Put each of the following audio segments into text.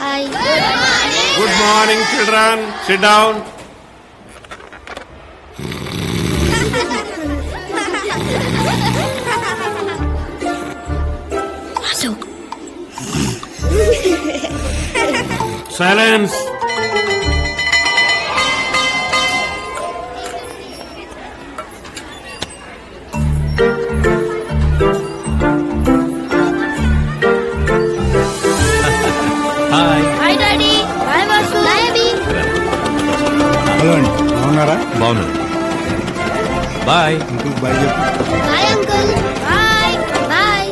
Hi good morning children sit down silence hi hi daddy hi Vasu hi Abhi hello అండి బాగున్నారా బాగున్నాను bye uncle bye చెప్పు hi uncle hi bye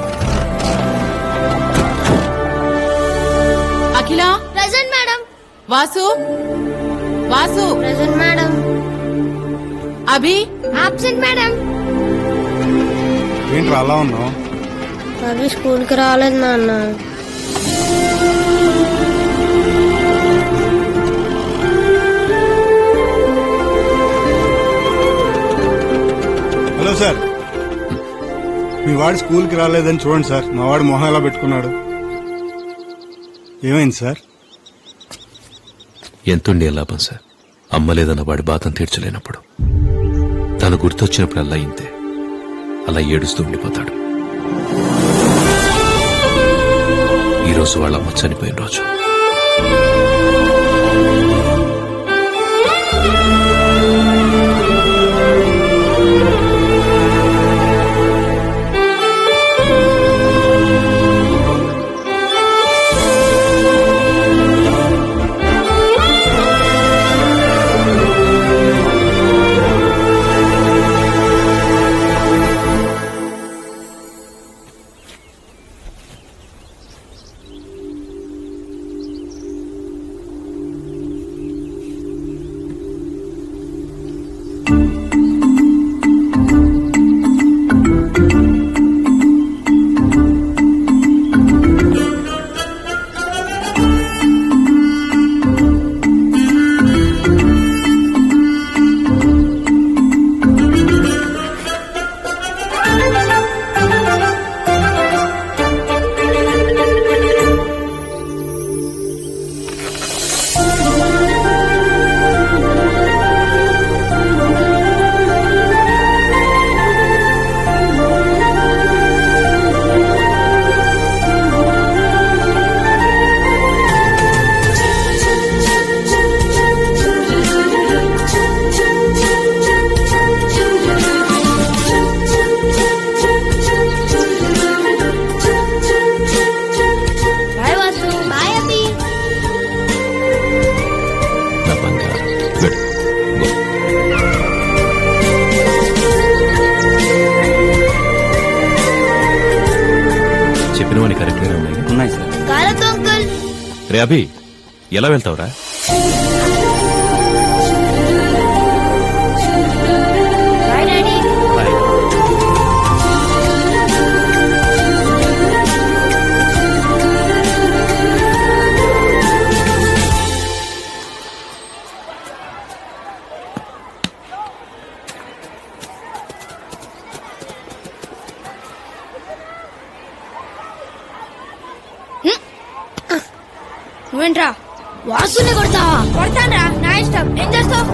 Akhila present madam Vasu Vasu present madam Abhi absent madam ఏంట్రా అలా ఉన్నావు అభి school కి రాలేదు నాన్న హలో సార్ మీ వాడు స్కూల్కి రాలేదని చూడండి సార్ మా వాడు మొహం ఎలా పెట్టుకున్నాడు ఏమైంది సార్ ఎంతుండే లాభం సార్ అమ్మ లేదన్న వాడి బాధను తీర్చలేనప్పుడు తను గుర్తొచ్చినప్పుడల్లా ఇంతే అలా ఏడుస్తూ ఉండిపోతాడు ఈరోజు వాళ్ళ అమ్మ చనిపోయిన రోజు బాయ్ వాసు బాయ్ అభి నా బంగారం వెళ్ళు. గో. చెప్పినవని కరెక్ట్గానే ఉన్నాయి ఉన్నాయి సార్ కాలతో అంకుల్ రే అభి ఎలా వెళ్తావురా బాయ్ డాడీ బాయ్ నువ్వేంట్రా వాసుని కొడతావా కొడతానరా నా ఇష్టం ఏం చేస్తావు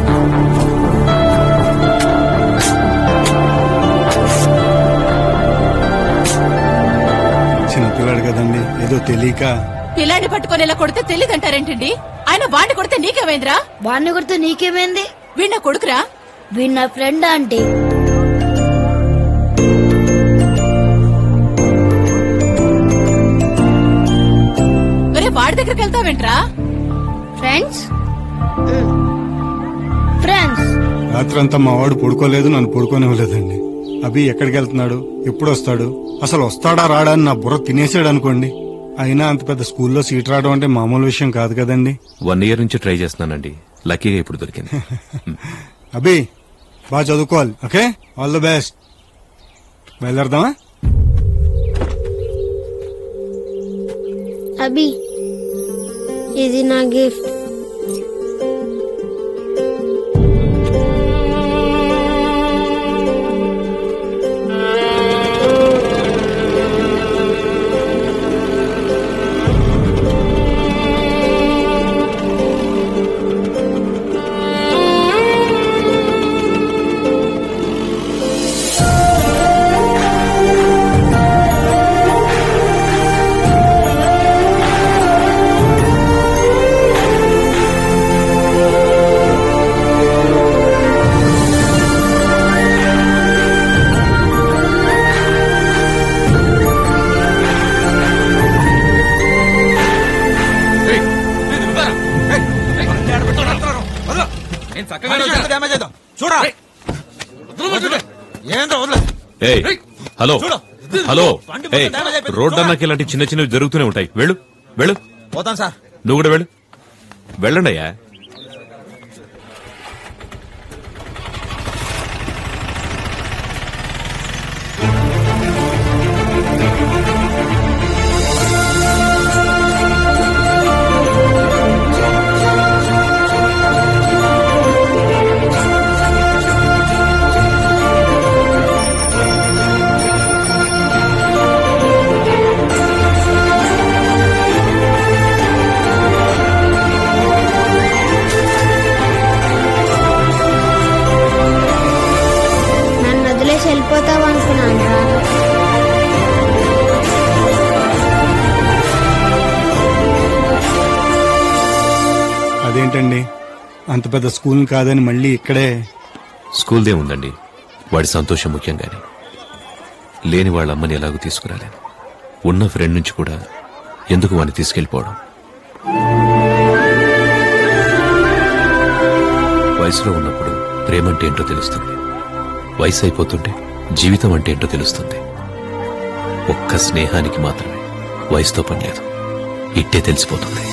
చిన్నపిల్లాడు కదండి ఏదో తెలియక పిల్లాన్ని పట్టుకొని ఇలా కొడితే తెలియదంటారేంటండి ఆయన వాడిని కొడితే నీకేమైందిరా వాడిని కొడితే నీకేమైంది వీడిన కొడుకురా వీడు నా ఫ్రెండ్ ఆంటీ ఒరే వాడి దగ్గరికి వెళ్తావేంట్రా ఫ్రెండ్స్ ఫ్రెండ్స్ రాత్రంతా మా వాడు పడుకోలేదు నన్ను పడుకోనివ్వలేదండి అభి ఎక్కడికి వెళ్తున్నాడు ఎప్పుడు వస్తాడు అసలు వస్తాడా రాడా అని నా బుర్ర తినేసాడు అనుకోండి అయినా అంత పెద్ద స్కూల్లో సీట్ రావడం అంటే మామూలు విషయం కాదు కదండి వన్ ఇయర్ నుంచి ట్రై చేస్తున్నానండి లక్కీగా ఇప్పుడు దొరికింది అభి బాగా చదువుకోవాలి ఓకే ఆల్ ద బెస్ట్ బయలుదేరదామా అభి ఇది నా గిఫ్ట్ డ్యామేజ్ అవుతాం చూడరా ఏంటో వదిలే ఏయ్ హలో చూడు. హలో బండి ఏయ్ మొత్తం damage అయిపోయింది. రోడ్ చూడరా. అన్నాక ఇలాంటి చిన్న చిన్నవి జరుగుతూనే ఉంటాయి వెళ్ళు వెళ్ళు పోతాం సార్ నువ్వు కూడా వెళ్ళు వెళ్ళండి అయ్యా నన్ను వదిలేసి వెళ్ళిపోతావు అనుకున్నాను రా అదేంటండి అంత పెద్ద స్కూల్ కాదని మళ్ళీ ఇక్కడే స్కూల్దే ఉందండి వాడి సంతోషం ముఖ్యం గాని లేని వాళ్ళ అమ్మని ఎలాగో తీసుకురాలేను ఉన్న ఫ్రెండ్ నుంచి కూడా ఎందుకు వాడిని తీసుకెళ్లిపోవడం వయసులో ఉన్నప్పుడు ప్రేమ అంటే ఏంటో తెలుస్తుంది వయసు అయిపోతుంటే జీవితం అంటే ఏంటో తెలుస్తుంది ఒక్క స్నేహానికి మాత్రమే వయసుతో పని లేదు ఇట్టే తెలిసిపోతుంది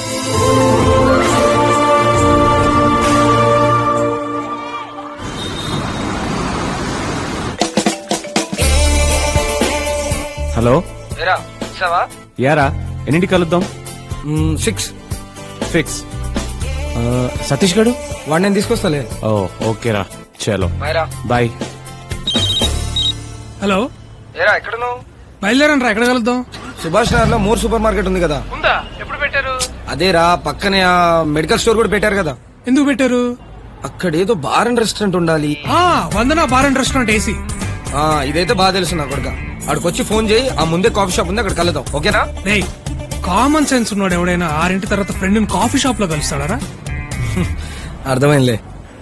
హలో ఏరా ఇచ్చావా యారా ఎన్నింటికి కలుద్దాం సిక్స్ ఫిక్స్ ఆ, సతీష్ గడు వాడు నేను తీసుకొస్తాలే ఓ ఓకేరా చలో మైరా బాయ్ హలో ఏరా ఎక్కడున్నావు బయలుదేరండి రా ఎక్కడ కలుద్దాం సుభాష్ నగర్ లో మోర్ సూపర్ మార్కెట్ ఉంది కదా ఉందా ఎప్పుడు పెట్టారు అదేరా పక్కనే ఆ మెడికల్ స్టోర్ కూడా పెట్టారు కదా ఎందుకు పెట్టారు అక్కడ ఏదో బార్ అండ్ రెస్టారెంట్ ఉండాలి ఆ Vandana bar and restaurant AC ఆ ఇదైతే బాగా తెలుసు నా కొడుక అక్కడికి ఫోన్ చేయి ఆ ముందే కాఫీ షాప్ ఉంది అక్కడ కలుద్దాం ఓకేనా రేయ్ కామన్ సెన్స్ ఉన్నాడు ఎవడైనా ఆరింటి తర్వాత ఫ్రెండ్ కాఫీ షాప్ లో కలుస్తాడారా అర్థమైందిలే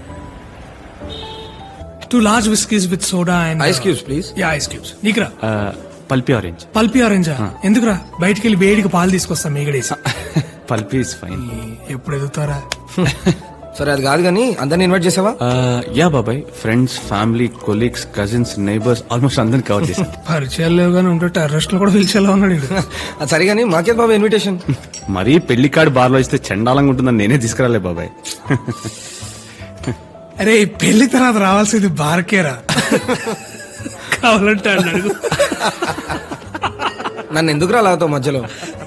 two large whiskies with soda and ice cubes please ya ice cubes నీకురా ఆ, పల్పి ఆరెంజ్ పల్పి ఆరెంజా ఎందుకురా బయటికి వెళ్ళి వేడికి పాలు తీసుకొస్తాం మీగడేసి పల్పి ఇస్ ఫైన్ ఎప్పుడు ఎదుగుతారా సరే అది కాదు కానీ అందరిని ఇన్వైట్ చేసావా యా బాబాయ్ friends family colleagues cousins neighbours almost అందరిని కవర్ చేశాను పరిచయాలు లేవు కానీ ఉంటే టెర్రస్ట్ లో కూడా పిలిచేలా ఉన్నాడు ఈడు. అది సరే కానీ మాకేది బాబా ఇన్విటేషన్ మరీ పెళ్లి కార్డు బార్లో ఇస్తే చండాలంగా ఉంటుందని నేనే తీసుకురాలే బాబాయ్ అరే ఈ పెళ్లి తర్వాత రావాల్సింది బార్కేరా కావాలంటే అన్నాడు నన్ను ఎందుకు రాలాగుతావు మధ్యలో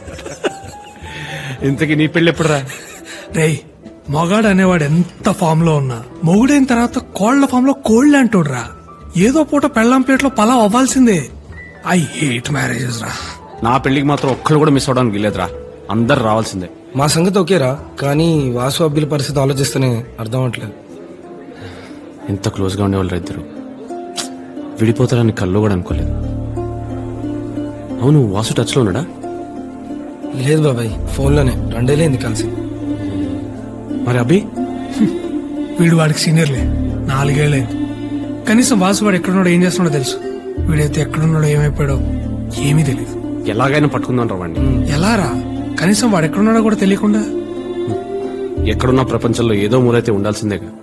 ఇంతకీ నీ పెళ్లి ఎప్పుడు రా రేయ్ మొగాడు అనేవాడు ఎంత ఫామ్ లో ఉన్నా మొగుడైన తర్వాత కోళ్ల ఫామ్ లో కోళ్ళు అంటోడ్రా ఏదో పూట పెళ్ళాం ప్లేట్ లో పలావ్ అవ్వాల్సిందే ఐ హేట్ మ్యారేజెస్ రా నా పెళ్లికి మాత్రం ఒక్కళ్ళు కూడా మిస్ అవడానికి వీలేదురా అందరు రావాల్సిందే మా సంగతి ఓకేరా కానీ వాసు అబ్బిల పరిస్థితి ఆలోచిస్తేనే అర్థం అవట్లేదు ఎంత క్లోజ్ గా ఉండేవాళ్ళు ఇద్దరు విడిపోతారని కల్లో కూడా అనుకోలేదు అవును వాసు టచ్ లో ఉన్నాడా లేదు బాబాయ్ ఫోన్లోనే రెండేలేంది కలిసి మరి అభి వీడు వాడికి సీనియర్లే నాలుగేళ్లైంది కనీసం వాసు వాడు ఎక్కడున్నాడో ఏం చేస్తున్నాడో తెలుసు వీడైతే ఎక్కడున్నాడో ఏమైపోయాడో ఏమీ తెలియదు ఎలాగైనా పట్టుకుందాం రా వాడిని ఎలా రా కనీసం వాడు ఎక్కడున్నాడో కూడా తెలియకుండా ఎక్కడున్న ప్రపంచంలో ఏదో మూలైతే ఉండాల్సిందేగా